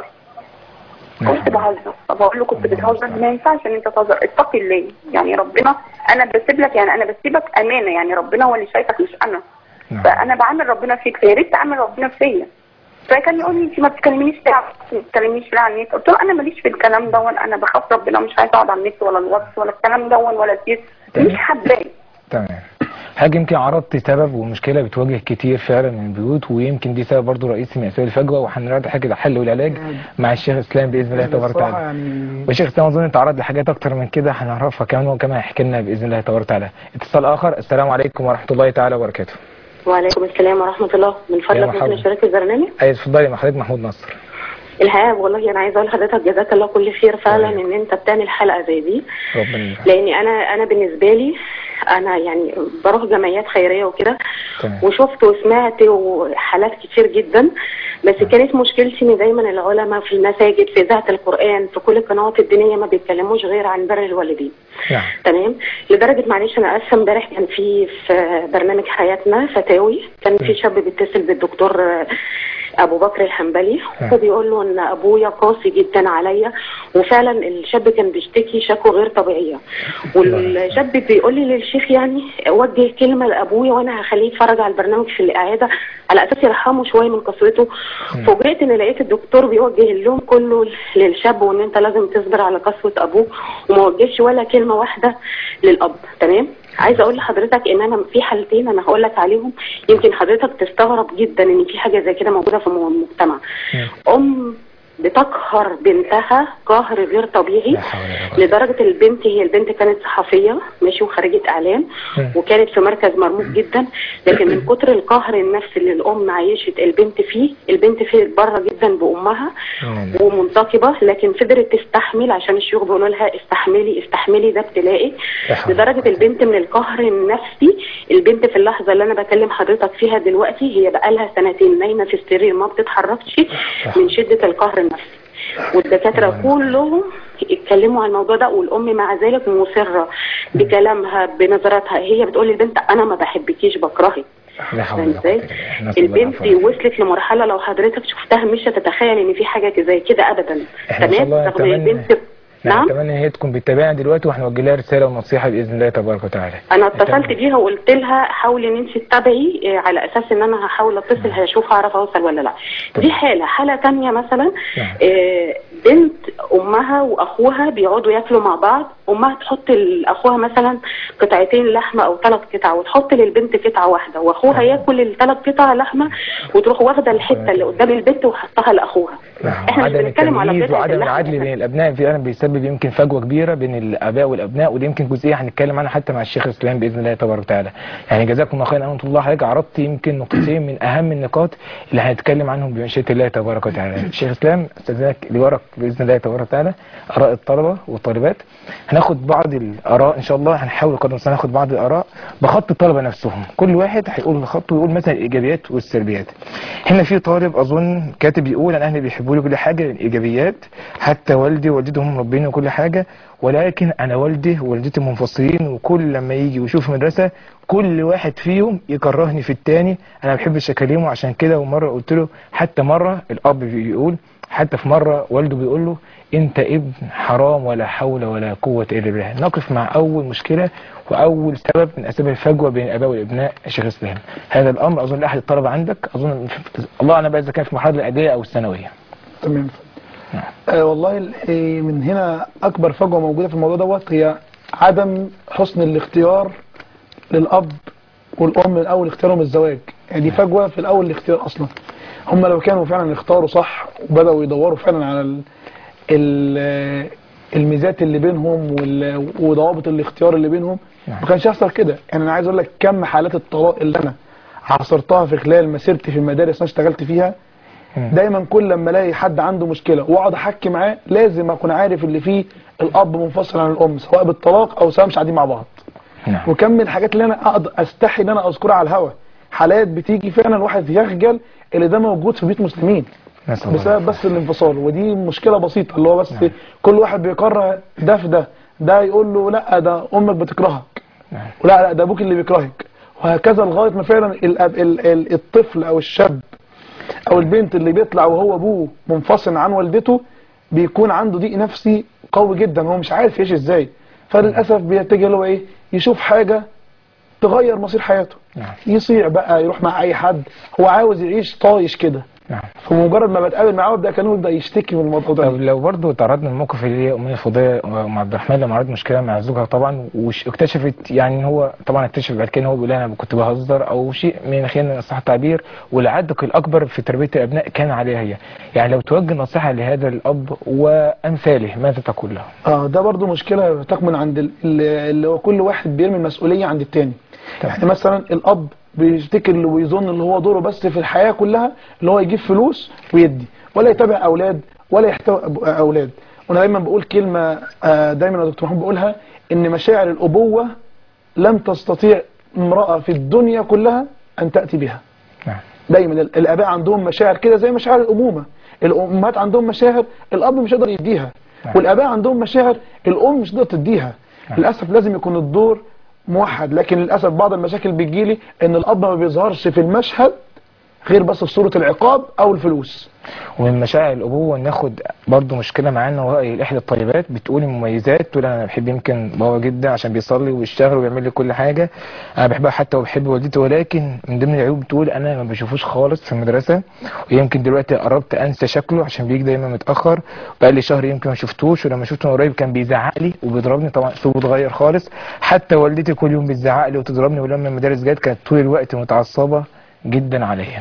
F: كنت بهزر فبقول له كنت بتهزر ما ينفعش ان انت تهزر اتقي الله يعني ربنا انا بسيب لك يعني انا بسيبك امانه يعني ربنا هو اللي شايفك مش انا
B: نعم.
F: فانا بعامل ربنا فيك فيا ريت تعامل ربنا فيا فكان يقول لي انت ما بتكلمنيش ليه على- ما بتكلمنيش ليه على النت قلت له انا ماليش في الكلام ده انا بخاف ربنا مش عايزه اقعد على النت ولا الواتس ولا الكلام ده ولا الفيس مش حباه
B: تمام حاجة يمكن عرضت سبب ومشكلة بتواجه كتير فعلا من البيوت ويمكن دي سبب برضو رئيسي من أسباب الفجوة وهنراجع حاجة الحل والعلاج مع الشيخ إسلام بإذن الله تبارك
D: الصراحة
B: وتعالى
D: يعني
B: والشيخ إسلام أظن أنت عرض لحاجات أكتر من كده هنعرفها كمان وكمان هيحكي لنا بإذن الله تبارك وتعالى اتصال آخر السلام عليكم ورحمة الله تعالى وبركاته
G: وعليكم السلام ورحمة الله من
B: يا
G: فضلك
B: مرحبا.
G: ممكن نشارك البرنامج
B: أي اتفضلي مع حضرتك محمود نصر
G: الحقيقة والله أنا عايزة أقول لحضرتك جزاك الله كل خير فعلا
B: طيب.
G: إن أنت بتعمل حلقة زي دي
B: ربنا يبارك
G: لأني أنا أنا بالنسبة لي أنا يعني بروح جمعيات خيرية وكده
B: تمام
G: وشفت وسمعت وحالات كتير جدا بس كانت مشكلتي ان دايما العلماء في المساجد في اذاعه القران في كل القنوات الدينيه ما بيتكلموش غير عن بر الوالدين
B: نعم
G: تمام لدرجه معلش انا اسفه امبارح كان في في برنامج حياتنا فتاوي كان في شاب بيتصل بالدكتور آه، ابو بكر الحنبلي
B: نعم.
G: وبيقول له ان ابويا قاسي جدا عليا وفعلا الشاب كان بيشتكي شكوى غير طبيعيه والشاب بيقول لي للشيخ يعني وجه كلمه لابويا وانا هخليه يتفرج على البرنامج في الاعاده على اساس يرحمه شويه من قسوته فوجئت ان لقيت الدكتور بيوجه اللوم كله للشاب وان انت لازم تصبر على قسوه ابوه وما وجهش ولا كلمه واحده للاب تمام عايزه اقول لحضرتك ان انا في حالتين انا هقول لك عليهم يمكن حضرتك تستغرب جدا ان في حاجه زي كده موجوده في المجتمع ام بتقهر بنتها قهر غير طبيعي
B: لا حول ولا قوة.
G: لدرجة البنت هي البنت كانت صحفية ماشي وخريجة إعلام
B: مم.
G: وكانت في مركز مرموق جدا لكن من كتر القهر النفسي اللي الأم عايشت البنت فيه البنت فيه بره جدا بأمها
B: مم.
G: ومنتقبة لكن فضلت تستحمل عشان الشيوخ بيقولوا لها استحملي استحملي ده ابتلائي
B: لا حول ولا
G: لدرجة البنت من القهر النفسي البنت في اللحظة اللي أنا بكلم حضرتك فيها دلوقتي هي بقالها سنتين نايمة في السرير ما بتتحركش من شدة القهر النفسي والدكاترة كلهم اتكلموا عن الموضوع ده والأم مع ذلك مصرة بكلامها بنظراتها هي بتقول للبنت أنا ما بحبكيش بكرهك
B: لا حول
G: فاهم
B: ولا قوة
G: ازاي؟
B: إلا بالله. نسأل الله
G: البنت
B: العفو.
G: وصلت لمرحلة لو حضرتك شفتها مش هتتخيل ان في حاجة زي كده ابدا
B: احنا ان شاء
G: تمام
B: الله
G: رغم
B: نتمنى
G: البنت
B: نعم
G: نعم
B: اتمنى ان هي تكون بتتابعنا دلوقتي واحنا نوجه لها رساله ونصيحه باذن الله تبارك وتعالى
G: انا اتصلت بيها وقلت لها حاولي ان انت تتابعي آه، على اساس ان انا هحاول اتصل هشوف هعرف اوصل ولا لا دي حاله حاله تانية مثلا
B: نعم.
G: آه، بنت امها واخوها بيقعدوا ياكلوا مع بعض امها تحط لاخوها مثلا قطعتين لحمه او ثلاث قطع وتحط للبنت قطعه واحده واخوها ياكل الثلاث قطع لحمه وتروح واخده الحته اللي قدام البنت وحطها لاخوها
B: نعم
G: احنا مش
B: وعدم
G: بنتكلم على
B: التمييز
G: قطعه
B: وعدم
G: اللحمه
B: العدل
G: بس.
B: بين الابناء فعلا بيسبب يمكن فجوه كبيره بين الاباء والابناء ودي يمكن جزئيه هنتكلم عنها حتى مع الشيخ اسلام باذن الله تبارك وتعالى يعني جزاكم الله خيرا انتم الله حضرتك عرضت يمكن نقطتين من اهم النقاط اللي هنتكلم عنهم بمشيئه الله تبارك وتعالى الشيخ اسلام استاذنك لورك باذن الله تبارك وتعالى اراء الطلبه والطالبات هناخد بعض الاراء ان شاء الله هنحاول قدر الامكان ناخد بعض الاراء بخط الطلبه نفسهم كل واحد هيقول خطه ويقول مثلا الايجابيات والسلبيات هنا في طالب اظن كاتب يقول انا اهلي بيحبوا لي كل حاجه الايجابيات حتى والدي ووالدتي هم مربيني وكل حاجه ولكن انا والدي ووالدتي منفصلين وكل لما يجي ويشوف مدرسه كل واحد فيهم يكرهني في التاني انا ما بحبش اكلمه عشان كده ومره قلت له حتى مره الاب بيقول حتى في مره والده بيقول له انت ابن حرام ولا حول ولا قوه الا بالله نقف مع اول مشكله واول سبب من اسباب الفجوه بين الاباء والابناء يا شيخ اسلام هذا الامر اظن لاحد الطلبه عندك اظن الله اعلم بقى اذا كان في المرحله الاعداديه او الثانويه
D: تمام آه والله ال- آه، من هنا اكبر فجوه موجوده في الموضوع دوت هي عدم حسن الاختيار للاب والام من اول اختيارهم الزواج يعني دي فجوه في الاول الاختيار اصلا هم لو كانوا فعلا اختاروا صح وبداوا يدوروا فعلا على ال ال الميزات اللي بينهم وال- وضوابط الاختيار اللي بينهم
B: نعم.
D: ما كانش يحصل كده يعني انا عايز اقول لك كم حالات الطلاق اللي انا عاصرتها في خلال مسيرتي في المدارس اللي أنا اشتغلت فيها
B: مم.
D: دايما كل لما الاقي حد عنده مشكله واقعد احكي معاه لازم اكون عارف اللي فيه الاب منفصل عن الام سواء بالطلاق او سواء مش قاعدين مع بعض
B: نعم
D: وكم من الحاجات اللي انا اقدر استحي ان انا اذكرها على الهوا حالات بتيجي فعلا الواحد يخجل اللي ده موجود في بيت مسلمين
B: نسأل الله
D: بسبب بس الانفصال ودي مشكله بسيطه اللي هو بس
B: نعم.
D: كل واحد بيكره ده في ده ده يقول له لا ده امك بتكرهك
B: نعم.
D: ولا لا ده ابوك اللي بيكرهك وهكذا لغايه ما فعلا الأب- ال- ال- الطفل او الشاب او البنت اللي بيطلع وهو ابوه منفصل عن والدته بيكون عنده ضيق نفسي قوي جدا هو مش عارف يعيش ازاي فللاسف بيتجه اللي هو ايه يشوف حاجه تغير مصير حياته
B: نعم
D: يصيع بقى يروح مع اي حد هو عاوز يعيش طايش كده
B: نعم
D: فمجرد ما بتقابل معاه وابدا كانه يبدا يشتكي من الموضوع ده
B: طب لو برضه تعرضنا للموقف اللي هي امنا الفضيه ام عبد الرحمن لما عرضت مشكله مع زوجها طبعا واكتشفت يعني ان هو طبعا اكتشف بعد كده ان هو بيقول لها انا كنت بهزر او شيء من خلينا صح التعبير والعدق الاكبر في تربيه الابناء كان عليها هي يعني لو توجه نصيحه لهذا الاب وامثاله ماذا تقول له؟
D: اه ده برضو مشكله تكمن عند ال- اللي اللي هو كل واحد بيرمي المسؤوليه عند التاني يعني مثلا الاب بيفتكر اللي ويظن اللي هو دوره بس في الحياه كلها اللي هو يجيب فلوس ويدي ولا يتابع اولاد ولا يحتوي أب- اولاد وانا دايما بقول كلمه آه، دايما يا دكتور محمود بقولها ان مشاعر الابوه لم تستطيع امراه في الدنيا كلها ان تاتي بها
B: نعم
D: دايما ال- الاباء عندهم مشاعر كده زي مشاعر الامومه الامهات عندهم مشاعر الاب مش يقدر يديها
B: نعم.
D: والاباء عندهم مشاعر الام مش تقدر تديها
B: نعم.
D: للاسف لازم يكون الدور موحد لكن للاسف بعض المشاكل بتجيلي ان الاب ما بيظهرش في المشهد غير بس في صوره العقاب او الفلوس
B: ومن مشاعر الابوه ناخد برضو مشكله معانا وهي احدى الطالبات بتقول المميزات تقول انا بحب يمكن بابا جدا عشان بيصلي ويشتغل وبيعمل لي كل حاجه انا بحبها حتى وبحب والدتي ولكن من ضمن العيوب بتقول انا ما بشوفوش خالص في المدرسه ويمكن دلوقتي قربت انسى شكله عشان بيجي دايما متاخر بقى لي شهر يمكن ما شفتوش ولما شفته من قريب كان بيزعق لي وبيضربني طبعا اسلوبه اتغير خالص حتى والدتي كل يوم بتزعق لي وتضربني ولما المدارس جت كانت طول الوقت متعصبه جدا عليا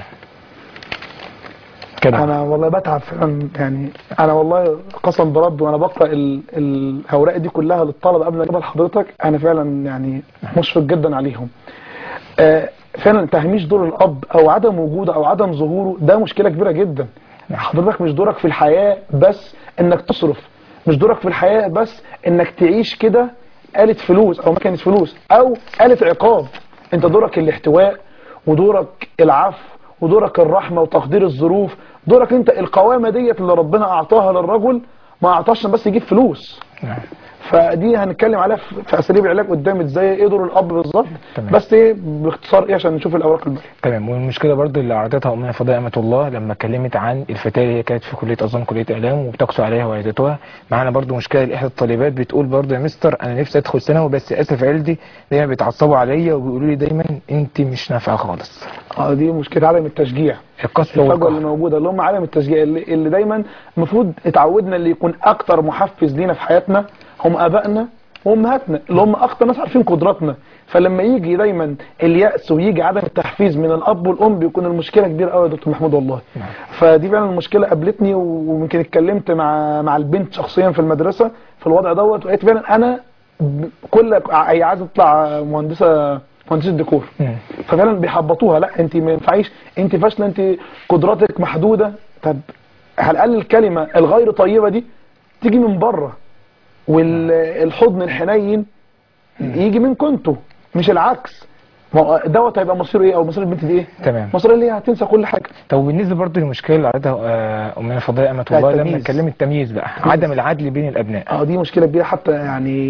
B: كده
D: انا والله بتعب فعلا يعني انا والله قسم برب وانا بقرا ال- الاوراق دي كلها للطلبه قبل ما اجيبها لحضرتك انا فعلا يعني مشفق جدا عليهم آه، فعلا تهميش دور الاب او عدم وجوده او عدم ظهوره ده مشكله كبيره جدا حضرتك مش دورك في الحياه بس انك تصرف مش دورك في الحياه بس انك تعيش كده آلة فلوس او مكنه فلوس او آلة عقاب انت دورك الاحتواء ودورك العفو ودورك الرحمه وتقدير الظروف دورك انت القوامه ديت اللي ربنا اعطاها للرجل ما اعطاش عشان بس يجيب فلوس
B: نعم.
D: فدي هنتكلم عليها في في اساليب العلاج قدام ازاي ايه دور الاب بالظبط
B: تمام.
D: بس ايه باختصار ايه عشان نشوف الاوراق الباقيه
B: تمام والمشكله برضو اللي عرضتها امنا فضيله امه الله لما اتكلمت عن الفتاه اللي هي كانت في كليه اظن كليه اعلام وبتقسو عليها والدتها معانا برضو مشكله لاحدى الطالبات بتقول برضو يا مستر انا نفسي ادخل ثانوي بس اسف عيلتي دايما بيتعصبوا عليا وبيقولوا لي دايما انت مش نافعه خالص
D: اه دي مشكله عدم التشجيع
B: القسوه
D: الفجوه اللي
B: والقهر
D: موجوده اللي هم عدم التشجيع اللي, اللي دايما المفروض اتعودنا اللي يكون اكتر محفز لينا في حياتنا هم ابائنا وامهاتنا اللي هم اكتر ناس عارفين قدراتنا فلما يجي دايما اليأس ويجي عدم التحفيز من الاب والام بيكون المشكله كبيره قوي يا دكتور محمود والله
B: نعم.
D: فدي فعلا المشكله قابلتني ويمكن اتكلمت مع مع البنت شخصيا في المدرسه في الوضع دوت ولقيت فعلا انا ب- كل هي عايزه تطلع مهندسه مهندسه ديكور
B: مم.
D: ففعلا بيحبطوها لا انت ما ينفعيش انت فاشله انت قدراتك محدوده طب على الاقل الكلمه الغير طيبه دي تيجي من بره والحضن الحنين يجي منكم انتوا مش العكس ما هو دوت هيبقى مصيره ايه او مصير البنت دي ايه
B: تمام
D: مصير اللي هي هتنسى كل حاجه
B: طب بالنسبه برضو للمشكله اللي عرضتها آه، امنا فضيله امه
D: لا،
B: الله لما
D: التمييز.
B: اتكلمت التمييز بقى عدم العدل بين الابناء
D: اه دي مشكله كبيره حتى يعني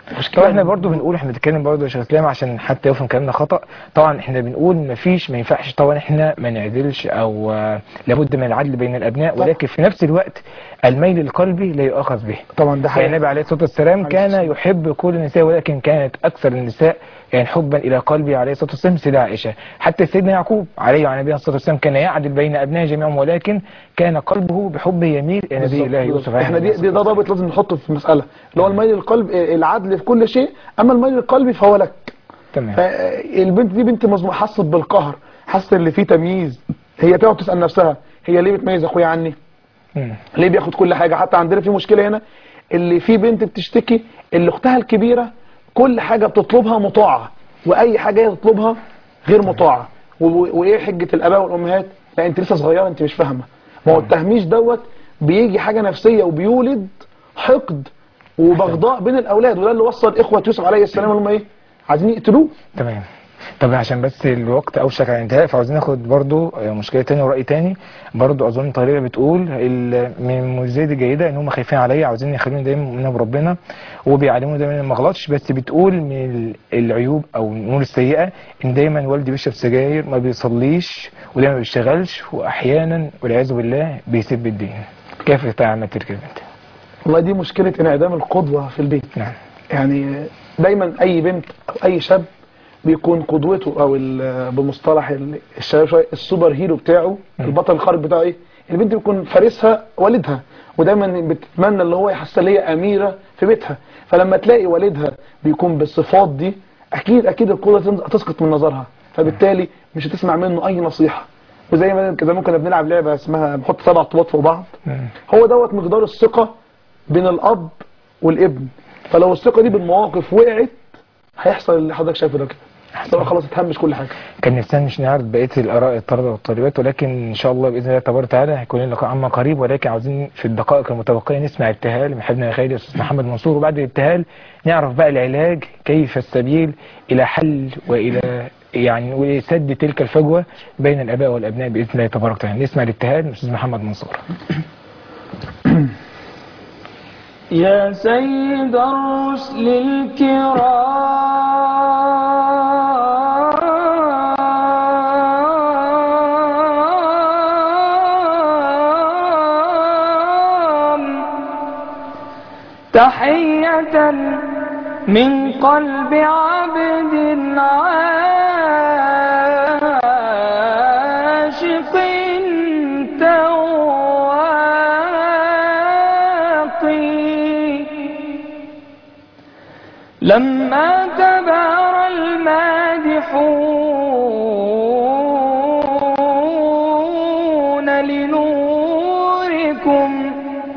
B: طبعا احنا برضو بنقول احنا بنتكلم برضو يا شيخ اسلام عشان حتى يفهم كلامنا خطا طبعا احنا بنقول ما فيش ما ينفعش طبعا احنا ما نعدلش او آه، لابد من العدل بين الابناء ولكن في نفس الوقت الميل القلبي لا يؤخذ به
D: طبعا ده
B: يعني
D: حقيقي
B: النبي عليه الصلاه والسلام
D: عليه
B: كان
D: الصلاة
B: يحب كل النساء ولكن كانت اكثر النساء يعني حبا الى قلبي عليه الصلاه والسلام سيدة عائشه حتى سيدنا يعقوب عليه وعلى نبينا الصلاه والسلام كان يعدل بين ابنائه جميعهم ولكن كان قلبه بحبه يميل الى نبي الله
D: بالظبط.
B: يوسف
D: احنا
B: عليه
D: دي, دي ده ضابط لازم نحطه في المساله اللي هو الميل القلب العدل في كل شيء اما الميل القلبي فهو لك
B: تمام
D: فالبنت دي بنت مظلومه حست بالقهر حست اللي فيه تمييز هي تقعد تسال نفسها هي ليه بتميز اخويا عني
B: مم.
D: ليه بياخد كل حاجه حتى عندنا في مشكله هنا اللي في بنت بتشتكي اللي اختها الكبيره كل حاجه بتطلبها مطاعه واي حاجه هي تطلبها غير مطاعه و- وايه حجه الاباء والامهات لا انت لسه صغيره انت مش فاهمه ما هو التهميش دوت بيجي حاجه نفسيه وبيولد حقد وبغضاء بين الاولاد وده اللي وصل اخوه يوسف عليه السلام اللي هم ايه عايزين يقتلوه
B: تمام طب عشان بس الوقت اوشك على الانتهاء فعاوزين ناخد برضو مشكله تاني وراي تاني برضو اظن طريقه بتقول ال- من المميزات الجيده ان هم خايفين عليا عاوزين يخلوني دايما مؤمنه بربنا وبيعلموني دايما إن ما اغلطش بس بتقول من ال- العيوب او الامور السيئه ان دايما والدي بيشرب سجاير ما بيصليش ودايما ما بيشتغلش واحيانا والعياذ بالله بيسب الدين كيف تتعامل تلك البنت؟
D: والله دي مشكله انعدام القدوه في البيت
B: نعم
D: يعني دايما اي بنت او اي شاب بيكون قدوته او ال- بمصطلح ال- الشباب شويه السوبر هيرو بتاعه البطل الخارق بتاعه ايه البنت بيكون فارسها والدها ودايما بتتمنى اللي هو يحس ان هي اميره في بيتها فلما تلاقي والدها بيكون بالصفات دي اكيد اكيد القدوه تنز- هتسقط من نظرها فبالتالي مش هتسمع منه اي نصيحه وزي ما كده ممكن بنلعب لعبه اسمها بنحط سبع طوبات فوق بعض
B: مم.
D: هو دوت مقدار الثقة بين الأب والابن فلو الثقة دي بالمواقف وقعت هيحصل اللي حضرتك شايفه ده كده لو خلاص اتهمش كل حاجة
B: كان نفسنا مش نعرض بقيه الاراء الطلبه والطالبات ولكن ان شاء الله باذن الله تبارك وتعالى هيكون لنا لقاء عما قريب ولكن عاوزين في الدقائق المتبقيه نسمع ابتهال من حبنا الخير الاستاذ محمد منصور وبعد الابتهال نعرف بقى العلاج كيف السبيل الى حل والى يعني وسد تلك الفجوه بين الاباء والابناء باذن الله تبارك وتعالى نسمع الابتهال من الاستاذ محمد منصور
C: يا سيد الرسل الكرام تحية من قلب عبد عاشق تواقي لما تبارى المادحون لنوركم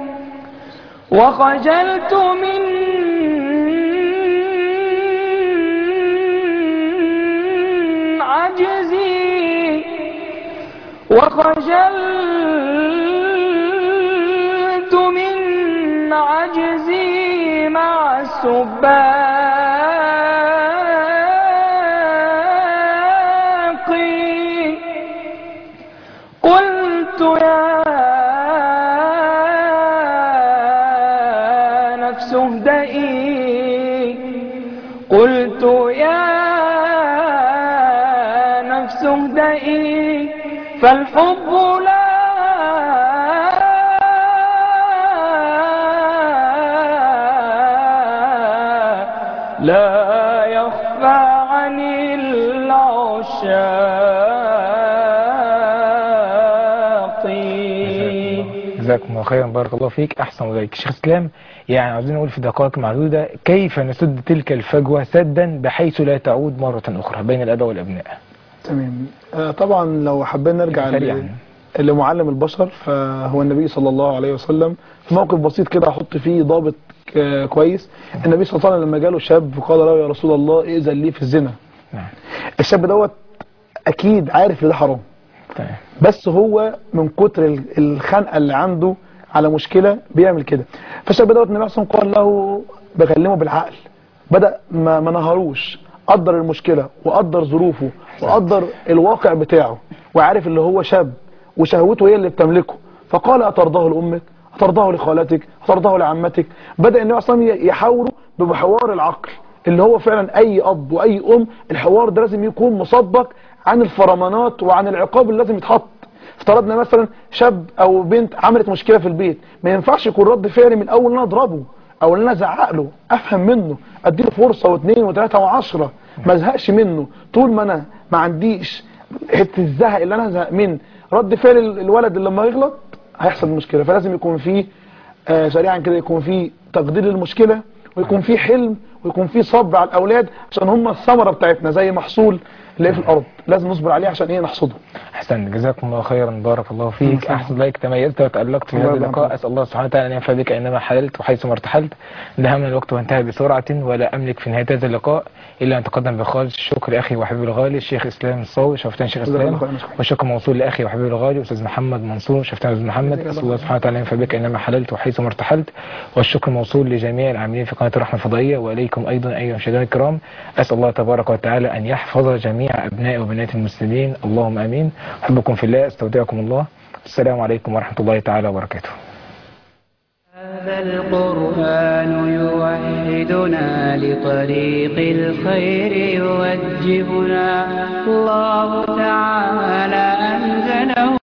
C: وخجلت من عجزي وخجلت من عجزي مع السباق قلت يا نفس اهدئي قلت يا نفس اهدئي فالحب لا لا يخفى عن العشاق
B: جزاكم الله خيرا بارك الله فيك احسن اليك شيخ اسلام يعني عاوزين نقول في دقائق معدوده كيف نسد تلك الفجوه سدا بحيث لا تعود مره اخرى بين الاباء والابناء
D: تمام آه طبعا لو حبينا نرجع ل-
B: سريعا.
D: لمعلم البشر فهو النبي صلى الله عليه وسلم في موقف بسيط كده احط فيه ضابط ك- كويس النبي صلى الله عليه وسلم لما جاله شاب فقال له يا رسول الله ائذن لي في الزنا
B: نعم
D: الشاب دوت اكيد عارف ان ده حرام
B: تمام
D: بس هو من كتر ال- الخنقه اللي عنده على مشكله بيعمل كده فالشاب دوت النبي صلى الله عليه وسلم قال له بكلمه بالعقل بدا ما ما نهروش قدر المشكله وقدر ظروفه وقدر الواقع بتاعه وعارف اللي هو شاب وشهوته هي اللي بتملكه فقال اترضاه لامك اترضاه لخالتك اترضاه لعمتك بدا النبي صلى الله عليه وسلم يحاوره بحوار العقل اللي هو فعلا اي اب واي ام الحوار ده لازم يكون مسبق عن الفرمانات وعن العقاب اللي لازم يتحط افترضنا مثلا شاب او بنت عملت مشكله في البيت ما ينفعش يكون رد فعلي من اول ان انا اضربه او ان انا ازعق له افهم منه اديله فرصه واثنين وثلاثه وعشرة ما ازهقش منه طول ما انا ما عنديش حته الزهق اللي انا ازهق من رد فعل ال- الولد اللي لما يغلط هيحصل مشكله فلازم يكون فيه آه سريعا كده يكون فيه تقدير للمشكله ويكون فيه حلم ويكون فيه صبر على الاولاد عشان هم الثمره بتاعتنا زي محصول اللي في الارض لازم نصبر عليه عشان ايه نحصده
B: احسن جزاكم الله خيرا بارك الله فيك احسن لك تميزت وتألقت في
D: الله
B: هذا
D: يبارك
B: اللقاء
D: فيك.
B: اسال الله سبحانه وتعالى ان ينفع بك اينما حللت وحيث ما ارتحلت انتهى الوقت وانتهى بسرعه ولا املك في نهايه هذا اللقاء الا ان اتقدم بخالص الشكر لاخي وحبيبي الغالي الشيخ اسلام الصاوي شفتان شيخ
D: جزاك الله
B: اسلام
D: خيرا يا شيخ.
B: والشكر موصول لاخي وحبيبي الغالي استاذ محمد منصور شفتان استاذ محمد اسال الله سبحانه وتعالى ان ينفع بك اينما حللت وحيث ما ارتحلت والشكر موصول لجميع العاملين في قناه الرحمه الفضائيه واليكم ايضا ايها المشاهدين الكرام اسال الله تبارك وتعالى ان يحفظ جميع ابناء وبنات المسلمين اللهم امين احبكم في الله استودعكم الله السلام عليكم ورحمه الله تعالى وبركاته
A: هذا القرآن يوحدنا لطريق الخير يوجهنا الله تعالى أنزله